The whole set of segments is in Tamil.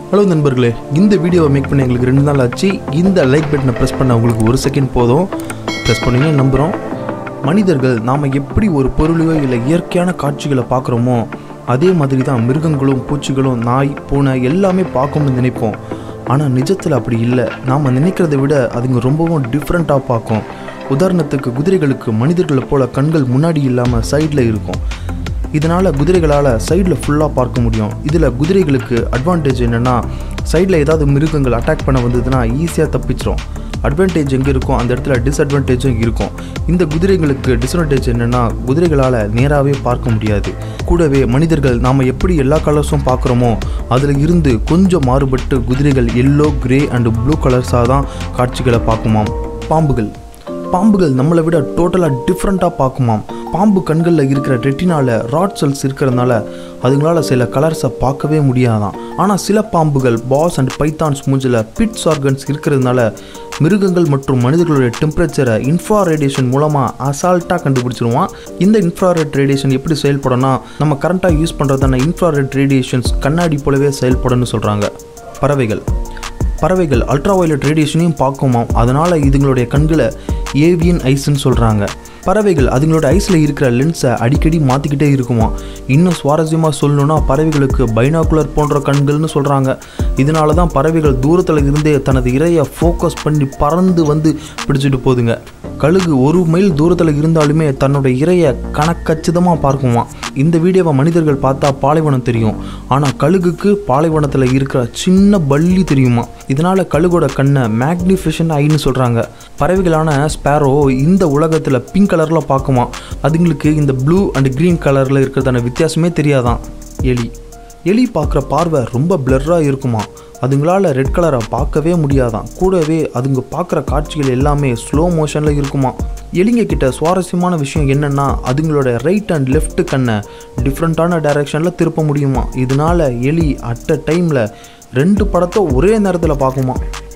ஹலோ நண்பர்களே இந்த வீடியோவை மேக் பண்ண எங்களுக்கு ரெண்டு நாள் ஆச்சு இந்த லைக் பட்டனை ப்ரெஸ் பண்ண உங்களுக்கு ஒரு செகண்ட் போதும் ப்ரெஸ் பண்ணீங்கன்னு நம்புகிறோம் மனிதர்கள் நாம் எப்படி ஒரு பொருளையோ இல்லை இயற்கையான காட்சிகளை பார்க்குறோமோ அதே மாதிரி தான் மிருகங்களும் பூச்சிகளும் நாய் பூனை எல்லாமே பார்க்கணும்னு நினைப்போம் ஆனால் நிஜத்தில் அப்படி இல்லை நாம் நினைக்கிறத விட அதுங்க ரொம்பவும் டிஃப்ரெண்ட்டாக பார்க்கும் உதாரணத்துக்கு குதிரைகளுக்கு மனிதர்களை போல கண்கள் முன்னாடி இல்லாமல் சைடில் இருக்கும் இதனால் குதிரைகளால் சைடில் ஃபுல்லாக பார்க்க முடியும் இதில் குதிரைகளுக்கு அட்வான்டேஜ் என்னென்னா சைடில் ஏதாவது மிருகங்கள் அட்டாக் பண்ண வந்ததுன்னா ஈஸியாக தப்பிச்சிரும் அட்வான்டேஜ் எங்கே இருக்கும் அந்த இடத்துல டிஸ்அட்வான்டேஜும் இருக்கும் இந்த குதிரைகளுக்கு டிஸ்அட்வான்டேஜ் என்னென்னா குதிரைகளால் நேராகவே பார்க்க முடியாது கூடவே மனிதர்கள் நாம் எப்படி எல்லா கலர்ஸும் பார்க்குறோமோ அதில் இருந்து கொஞ்சம் மாறுபட்டு குதிரைகள் எல்லோ கிரே அண்டு ப்ளூ கலர்ஸாக தான் காட்சிகளை பார்க்குமாம் பாம்புகள் பாம்புகள் நம்மளை விட டோட்டலாக டிஃப்ரெண்ட்டாக பார்க்குமாம் பாம்பு கண்களில் இருக்கிற ரெட்டினால ராட் செல்ஸ் இருக்கிறதுனால அதுங்களால சில கலர்ஸை பார்க்கவே முடியாதாம் ஆனால் சில பாம்புகள் பாஸ் அண்ட் பைத்தான்ஸ் மூஞ்சில் பிட்ஸ் ஆர்கன்ஸ் இருக்கிறதுனால மிருகங்கள் மற்றும் மனிதர்களுடைய டெம்பரேச்சரை இன்ஃப்ரா ரேடியேஷன் மூலமாக அசால்ட்டாக கண்டுபிடிச்சிருவான் இந்த இன்ஃப்ராரெட் ரேடியேஷன் எப்படி செயல்படும்னா நம்ம கரண்ட்டாக யூஸ் பண்ணுறதான இன்ஃப்ராரெட் ரேடியேஷன்ஸ் கண்ணாடி போலவே செயல்படும்னு சொல்கிறாங்க பறவைகள் பறவைகள் அல்ட்ரா வயலட் ரேடியேஷனையும் பார்க்குமாம் அதனால் இதுங்களுடைய கண்களை ஏவியன் ஐஸ்ன்னு சொல்கிறாங்க பறவைகள் அதுங்களோட ஐஸில் இருக்கிற லென்ஸை அடிக்கடி மாற்றிக்கிட்டே இருக்குமா இன்னும் சுவாரஸ்யமாக சொல்லணும்னா பறவைகளுக்கு பைனாகுலர் போன்ற கண்கள்னு சொல்கிறாங்க இதனால தான் பறவைகள் தூரத்தில் இருந்தே தனது இரையை ஃபோக்கஸ் பண்ணி பறந்து வந்து பிடிச்சிட்டு போகுதுங்க கழுகு ஒரு மைல் தூரத்தில் இருந்தாலுமே தன்னோட இரையை கணக்கச்சிதமாக பார்க்குமா இந்த வீடியோவை மனிதர்கள் பார்த்தா பாலைவனம் தெரியும் ஆனால் கழுகுக்கு பாலைவனத்தில் இருக்கிற சின்ன பள்ளி தெரியுமா இதனால் கழுகோட கண்ணை மேக்னிஃபிஷன் ஐன்னு சொல்கிறாங்க பறவைகளான ஸ்பேரோ இந்த உலகத்தில் பிங்க் கலரில் பார்க்குமா அதுங்களுக்கு இந்த ப்ளூ அண்ட் க்ரீன் கலரில் இருக்கிறதான வித்தியாசமே தெரியாதான் எலி எலி பார்க்குற பார்வை ரொம்ப பிளர்ராக இருக்குமா அதுங்களால் ரெட் கலரை பார்க்கவே முடியாதான் கூடவே அதுங்க பார்க்குற காட்சிகள் எல்லாமே ஸ்லோ மோஷனில் இருக்குமா எலிங்க கிட்ட சுவாரஸ்யமான விஷயம் என்னென்னா அதுங்களோட ரைட் அண்ட் லெஃப்ட் கண்ணை டிஃப்ரெண்ட்டான டைரெக்ஷனில் திருப்ப முடியுமா இதனால் எலி அட் அ டைமில் ரெண்டு படத்தை ஒரே நேரத்தில் பார்க்குமா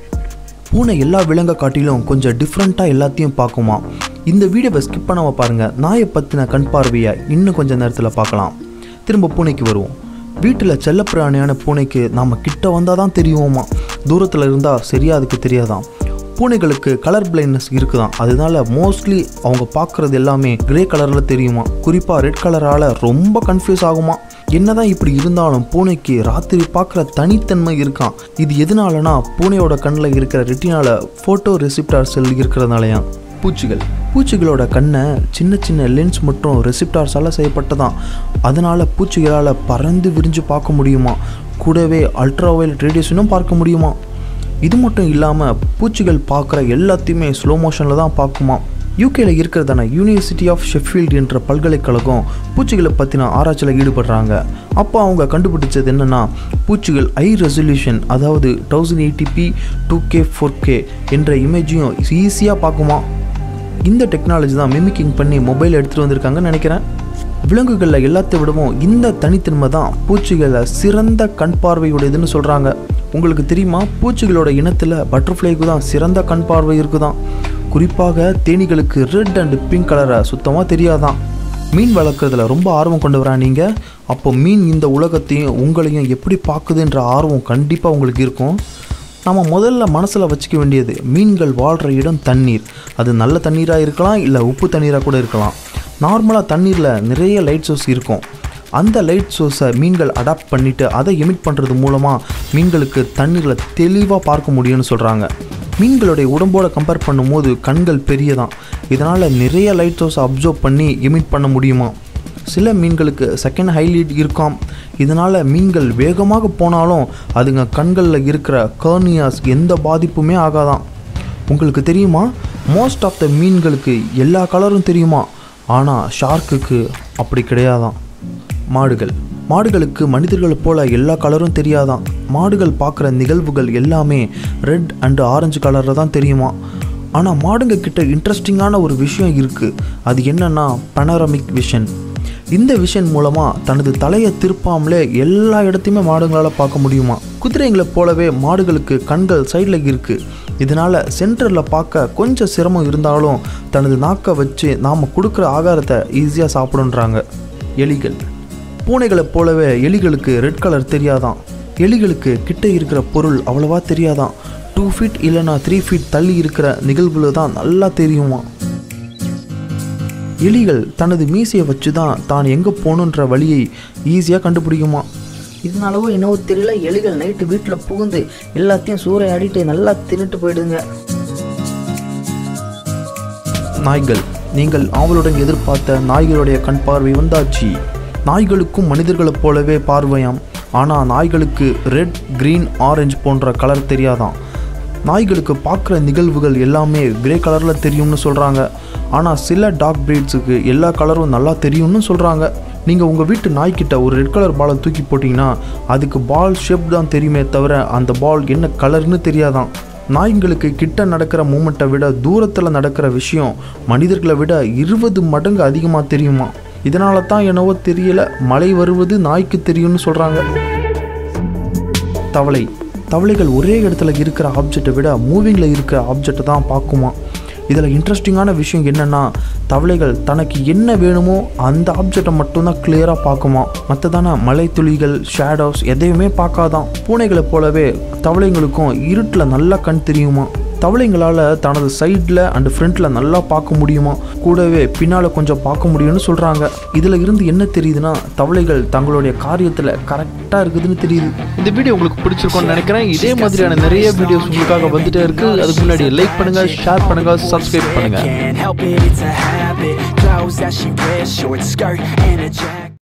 பூனை எல்லா விலங்கை காட்டிலும் கொஞ்சம் டிஃப்ரெண்ட்டாக எல்லாத்தையும் பார்க்குமா இந்த வீடியோவை ஸ்கிப் பண்ணாமல் பாருங்கள் நாயை பற்றின கண் பார்வையை இன்னும் கொஞ்சம் நேரத்தில் பார்க்கலாம் திரும்ப பூனைக்கு வருவோம் வீட்டில் செல்லப்பிராணியான பூனைக்கு நாம் கிட்ட வந்தால் தான் தெரியுமா தூரத்தில் இருந்தால் சரியாக அதுக்கு தெரியாதான் பூனைகளுக்கு கலர் பிளைண்ட்னஸ் இருக்குதான் அதனால மோஸ்ட்லி அவங்க பார்க்குறது எல்லாமே கிரே கலரில் தெரியுமா குறிப்பாக ரெட் கலரால் ரொம்ப கன்ஃபியூஸ் ஆகுமா என்னதான் இப்படி இருந்தாலும் பூனைக்கு ராத்திரி பார்க்குற தனித்தன்மை இருக்கான் இது எதனாலனா பூனையோட கண்ணில் இருக்கிற ரெட்டினால ஃபோட்டோ ரெசிப்டார் செல் இருக்கிறதுனாலயாம் பூச்சிகள் பூச்சிகளோட கண்ணை சின்ன சின்ன லென்ஸ் மற்றும் ரெசிப்டார்ஸால் செய்யப்பட்டதான் அதனால் பூச்சிகளால் பறந்து விரிஞ்சு பார்க்க முடியுமா கூடவே அல்ட்ராவயலட் ரேடியேஷனும் பார்க்க முடியுமா இது மட்டும் இல்லாமல் பூச்சிகள் பார்க்குற எல்லாத்தையுமே ஸ்லோ மோஷனில் தான் பார்க்குமா யூகேல இருக்கிறதான யூனிவர்சிட்டி ஆஃப் ஷெஃபீல்டு என்ற பல்கலைக்கழகம் பூச்சிகளை பற்றின ஆராய்ச்சியில் ஈடுபடுறாங்க அப்போ அவங்க கண்டுபிடிச்சது என்னென்னா பூச்சிகள் ஐ ரெசல்யூஷன் அதாவது thousand eighty P two K four K என்ற இமேஜையும் ஈஸியாக பார்க்குமா இந்த டெக்னாலஜி தான் மிமிக்கிங் பண்ணி மொபைல் எடுத்துகிட்டு வந்திருக்காங்கன்னு நினைக்கிறேன் விலங்குகளில் எல்லாத்தை விடவும் இந்த தனித்தன்மை தான் பூச்சிகளை சிறந்த கண் பார்வையுடையதுன்னு சொல்கிறாங்க உங்களுக்கு தெரியுமா பூச்சிகளோட இனத்தில் பட்டர்ஃப்ளைக்கு தான் சிறந்த கண் பார்வை இருக்குதான் குறிப்பாக தேனீகளுக்கு ரெட் அண்ட் பிங்க் கலரை சுத்தமாக தெரியாதான் மீன் வளர்க்குறதுல ரொம்ப ஆர்வம் கொண்டு வரா நீங்கள் அப்போ மீன் இந்த உலகத்தையும் உங்களையும் எப்படி பார்க்குதுன்ற ஆர்வம் கண்டிப்பாக உங்களுக்கு இருக்கும் நம்ம முதல்ல மனசில் வச்சுக்க வேண்டியது மீன்கள் வாழ்கிற இடம் தண்ணீர் அது நல்ல தண்ணீராக இருக்கலாம் இல்லை உப்பு தண்ணீராக கூட இருக்கலாம் நார்மலாக தண்ணீரில் நிறைய லைட் சோர்ஸ் இருக்கும் அந்த லைட் சோர்ஸை மீன்கள் அடாப்ட் பண்ணிவிட்டு அதை எமிட் பண்ணுறது மூலமாக மீன்களுக்கு தண்ணீரில் தெளிவாக பார்க்க முடியும்னு சொல்கிறாங்க மீன்களுடைய உடம்போட கம்பேர் பண்ணும்போது கண்கள் பெரியதான் இதனால் நிறைய லைட் சோர்ஸை அப்சர்வ் பண்ணி எமிட் பண்ண முடியுமா சில மீன்களுக்கு செகண்ட் ஹைலைட் இருக்காம் இதனால் மீன்கள் வேகமாக போனாலும் அதுங்க கண்களில் இருக்கிற கர்னியாஸ் எந்த பாதிப்புமே ஆகாதான் உங்களுக்கு தெரியுமா மோஸ்ட் ஆஃப் த மீன்களுக்கு எல்லா கலரும் தெரியுமா ஆனால் ஷார்க்குக்கு அப்படி கிடையாதான் மாடுகள் மாடுகளுக்கு மனிதர்கள் போல எல்லா கலரும் தெரியாதான் மாடுகள் பார்க்குற நிகழ்வுகள் எல்லாமே ரெட் அண்டு ஆரஞ்சு கலரில் தான் தெரியுமா ஆனால் மாடுங்க கிட்ட இன்ட்ரெஸ்டிங்கான ஒரு விஷயம் இருக்குது அது என்னன்னா பனரமிக் விஷன் இந்த விஷன் மூலமாக தனது தலையை திருப்பாமலே எல்லா இடத்தையுமே மாடுங்களால் பார்க்க முடியுமா குதிரைங்களை போலவே மாடுகளுக்கு கண்கள் சைடில் இருக்குது இதனால் சென்டரில் பார்க்க கொஞ்சம் சிரமம் இருந்தாலும் தனது நாக்கை வச்சு நாம் கொடுக்குற ஆகாரத்தை ஈஸியாக சாப்பிடுன்றாங்க எலிகள் பூனைகளைப் போலவே எலிகளுக்கு ரெட் கலர் தெரியாதான் எலிகளுக்கு கிட்ட இருக்கிற பொருள் அவ்வளவா தெரியாதான் டூ ஃபீட் இல்லைனா த்ரீ ஃபீட் தள்ளி இருக்கிற நிகழ்வுல தான் நல்லா தெரியுமா எலிகள் தனது மீசையை வச்சு தான் தான் எங்கே போகணுன்ற வழியை ஈஸியாக கண்டுபிடிக்குமா இதனாலவோ என்னவோ தெரியல எலிகள் நைட்டு வீட்டில் புகுந்து எல்லாத்தையும் சூறையாடிட்டு நல்லா தின்னுட்டு போயிடுங்க நாய்கள் நீங்கள் ஆவலுடன் எதிர்பார்த்த நாய்களுடைய கண் பார்வை வந்தாச்சு நாய்களுக்கும் மனிதர்களைப் போலவே பார்வையாம் ஆனால் நாய்களுக்கு ரெட் green ஆரஞ்சு போன்ற கலர் தெரியாதாம் நாய்களுக்கு பார்க்குற நிகழ்வுகள் எல்லாமே கிரே கலரில் தெரியும்னு சொல்கிறாங்க ஆனால் சில டாக் பிரீட்ஸுக்கு எல்லா கலரும் நல்லா தெரியும்னு சொல்கிறாங்க நீங்கள் உங்கள் வீட்டு நாய்க்கிட்ட ஒரு ரெட் கலர் பாலை தூக்கி போட்டிங்கன்னா அதுக்கு பால் ஷேப் தான் தெரியுமே தவிர அந்த பால் என்ன கலர்னு தெரியாதான் நாய்ங்களுக்கு கிட்ட நடக்கிற மூமெண்ட்டை விட தூரத்தில் நடக்கிற விஷயம் மனிதர்களை விட இருபது மடங்கு அதிகமாக தெரியுமா இதனால தான் என்னவோ தெரியல மழை வருவது நாய்க்கு தெரியும்னு சொல்கிறாங்க தவளை தவளைகள் ஒரே இடத்துல இருக்கிற ஆப்ஜெக்டை விட மூவிங்கில் இருக்கிற ஆப்ஜெக்டை தான் பார்க்குமா இதில் இன்ட்ரெஸ்டிங்கான விஷயம் என்னென்னா தவளைகள் தனக்கு என்ன வேணுமோ அந்த ஆப்ஜெக்டை மட்டும்தான் கிளியராக பார்க்குமா மற்றதான மலை துளிகள் ஷேடோஸ் எதையுமே பார்க்காதான் பூனைகளை போலவே தவளைங்களுக்கும் இருட்டில் நல்லா கண் தெரியுமா தவளைங்களால் தனது சைடில் அண்ட் ஃப்ரண்ட்டில் நல்லா பார்க்க முடியுமா கூடவே பின்னால் கொஞ்சம் பார்க்க முடியும்னு சொல்கிறாங்க இதில் இருந்து என்ன தெரியுதுன்னா தவளைகள் தங்களுடைய காரியத்தில் கரெக்டாக இருக்குதுன்னு தெரியுது இந்த வீடியோ உங்களுக்கு பிடிச்சிருக்கும்னு நினைக்கிறேன் இதே மாதிரியான நிறைய வீடியோஸ் உங்களுக்காக வந்துட்டே இருக்கு அதுக்கு முன்னாடி லைக் பண்ணுங்க ஷேர் பண்ணுங்க சப்ஸ்கிரைப் பண்ணுங்க Can't help it, it's a habit. Clothes that she wears, short skirt and a jacket.